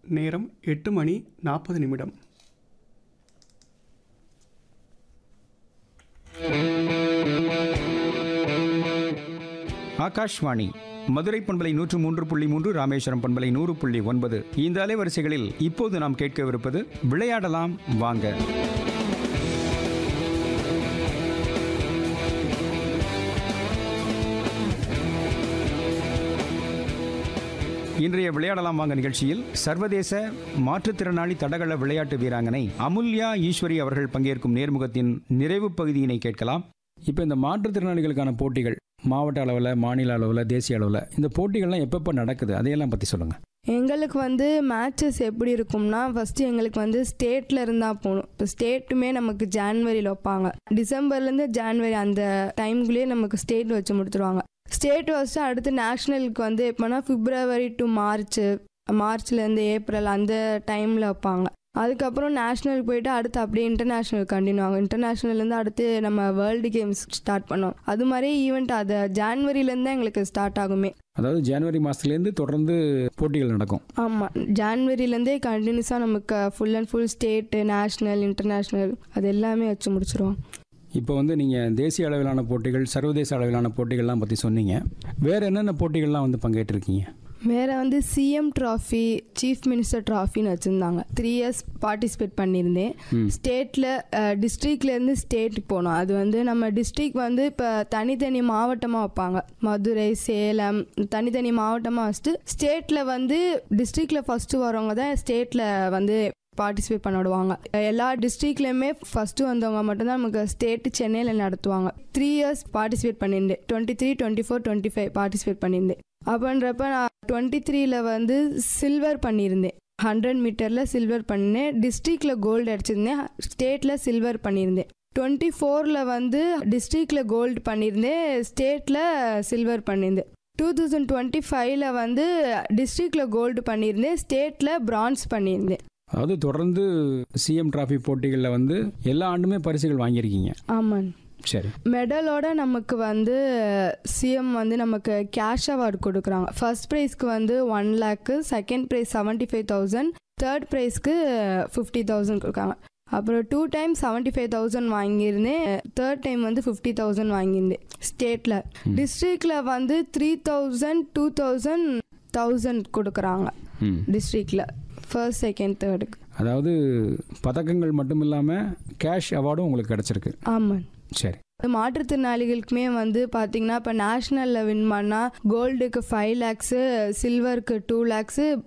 நேரம் எட்டு மணி நாற்பது நிமிடம் ஆகாஷ்வாணி மதுரை பண்பலை நூற்று மூன்று புள்ளி மூன்று ராமேஸ்வரம் பண்பலை நூறு புள்ளி ஒன்பது இந்த அலைவரிசைகளில் இப்போது நாம் கேட்கவிருப்பது விளையாடலாம் வாங்க இன்றைய விளையாடலாம் வாங்க நிகழ்ச்சியில் சர்வதேச மாற்றுத்திறனாளி தடகள விளையாட்டு வீராங்கனை அமுல்யா ஈஸ்வரி அவர்கள் பங்கேற்கும் நேர்முகத்தின் நிறைவு பகுதியினை கேட்கலாம் இப்போ இந்த மாற்றுத்திறனாளிகளுக்கான போட்டிகள் மாவட்ட அளவில் மாநில அளவில் தேசிய அளவில் இந்த போட்டிகள்லாம் எப்பப்போ நடக்குது அதையெல்லாம் பற்றி சொல்லுங்கள் எங்களுக்கு வந்து மேட்சஸ் எப்படி இருக்கும்னா ஃபஸ்ட்டு எங்களுக்கு வந்து ஸ்டேட்டில் இருந்தால் போகணும் இப்போ ஸ்டேட்டுமே நமக்கு ஜான்வரியில் வைப்பாங்க டிசம்பர்லேருந்து ஜான்வரி அந்த டைம்குள்ளேயே நமக்கு ஸ்டேட் வச்சு முடிச்சிருவாங்க ஸ்டேட் வச்சுட்டு அடுத்து நேஷ்னலுக்கு வந்து எப்போனா பிப்ரவரி டு மார்ச் மார்ச்லேருந்து ஏப்ரல் அந்த டைமில் வைப்பாங்க அதுக்கப்புறம் நேஷ்னலுக்கு போயிட்டு அடுத்து அப்படியே இன்டர்நேஷ்னல் கண்டினியூ ஆகும் இன்டர்நேஷ்னல்லேருந்து அடுத்து நம்ம வேர்ல்டு கேம்ஸ் ஸ்டார்ட் பண்ணோம் அது மாதிரி ஈவெண்ட் அது ஜான்வரிலேருந்து தான் எங்களுக்கு ஸ்டார்ட் ஆகுமே அதாவது ஜனவரி மாதத்துலேருந்து தொடர்ந்து போட்டிகள் நடக்கும் ஆமாம் ஜான்வரிலேருந்தே கண்டினியூஸாக நமக்கு full and full state national international அது எல்லாமே வச்சு முடிச்சிருவோம் இப்போ வந்து நீங்கள் தேசிய அளவிலான போட்டிகள் சர்வதேச அளவிலான போட்டிகள்லாம் பற்றி சொன்னீங்க வேறு என்னென்ன போட்டிகள்லாம் வந்து பங்கேற்றிருக்கீங்க வேற வந்து சிஎம் ட்ராஃபி சீஃப் மினிஸ்டர் ட்ராஃபின்னு வச்சுருந்தாங்க த்ரீ இயர்ஸ் பார்ட்டிசிபேட் பண்ணியிருந்தேன் ம். ஸ்டேட்டில் டிஸ்ட்ரிக்ட்லேருந்து ஸ்டேட்டுக்கு போனோம் அது வந்து நம்ம டிஸ்ட்ரிக்ட் வந்து இப்போ தனித்தனி மாவட்டமாக வைப்பாங்க மதுரை சேலம் தனித்தனி மாவட்டமாக வச்சுட்டு ஸ்டேட்டில் வந்து டிஸ்ட்ரிக்டில் ஃபஸ்ட்டு வரவங்க தான் ஸ்டேட்டில் வந்து பார்ட்டிசிபேட் பண்ண விடுவாங்க எல்லா டிஸ்ட்ரிக்ட்லேயுமே ஃபஸ்ட்டு வந்தவங்க மட்டும்தான் நமக்கு ஸ்டேட்டு சென்னையில் நடத்துவாங்க த்ரீ இயர்ஸ் பார்ட்டிசிபேட் பண்ணியிருந்தேன் twenty three twenty four twenty five participate பண்ணியிருந்தேன் அப்படின்றப்ப நான் டுவெண்ட்டி த்ரீல வந்து சில்வர் பண்ணியிருந்தேன் ஹண்ட்ரட் மீட்டரில் சில்வர் பண்ணினேன் டிஸ்ட்ரிக்டில் கோல்டு அடிச்சிருந்தேன் ஸ்டேட்டில் சில்வர் பண்ணியிருந்தேன் டுவெண்ட்டி ஃபோரில் வந்து டிஸ்ட்ரிக்டில் கோல்டு பண்ணியிருந்தேன் ஸ்டேட்டில் சில்வர் பண்ணியிருந்தேன் டூ தௌசண்ட் டுவெண்ட்டி ஃபைவ்ல வந்து டிஸ்ட்ரிக்டில் கோல்டு பண்ணியிருந்தேன் ஸ்டேட்டில் பிரான்ஸ் பண்ணியிருந்தேன் அதாவது தொடர்ந்து சிஎம் டிராஃபி போட்டிகளில் வந்து எல்லா ஆண்டுமே பரிசுகள் வாங்கியிருக்கீங்க ஆமாம் சரி மெடலோட நமக்கு வந்து சிஎம் வந்து நமக்கு கேஷ் அவார்டு கொடுக்குறாங்க ஃபர்ஸ்ட் ப்ரைஸ்க்கு வந்து ஒன் லேக்கு second prize seventy five thousand third ப்ரைஸ்க்கு ஃபிஃப்டி தௌசண்ட் கொடுக்காங்க அப்புறம் two time seventy five thousand வாங்கியிருந்தேன் தேர்ட் டைம் வந்து ஃபிஃப்டி தௌசண்ட் வாங்கியிருந்தேன் ஸ்டேட்டில் டிஸ்ட்ரிக்டில் வந்து three thousand two thousand thousand கொடுக்குறாங்க ம் டிஸ்ட்ரிக்டில் ஃபர்ஸ்ட் செகண்ட் தேர்டுக்கு அதாவது பதக்கங்கள் மட்டும் இல்லாமல் கேஷ் அவார்டும் உங்களுக்கு கிடச்சிருக்கு ஆமாம் சரி மாற்றுத்திறனாளிகளுக்குமே வந்து பார்த்தீங்கன்னா இப்போ நேஷ்னலில் வின் பண்ணால் கோல்டுக்கு ஃபைவ் லேக்ஸு சில்வருக்கு டூ லேக்ஸு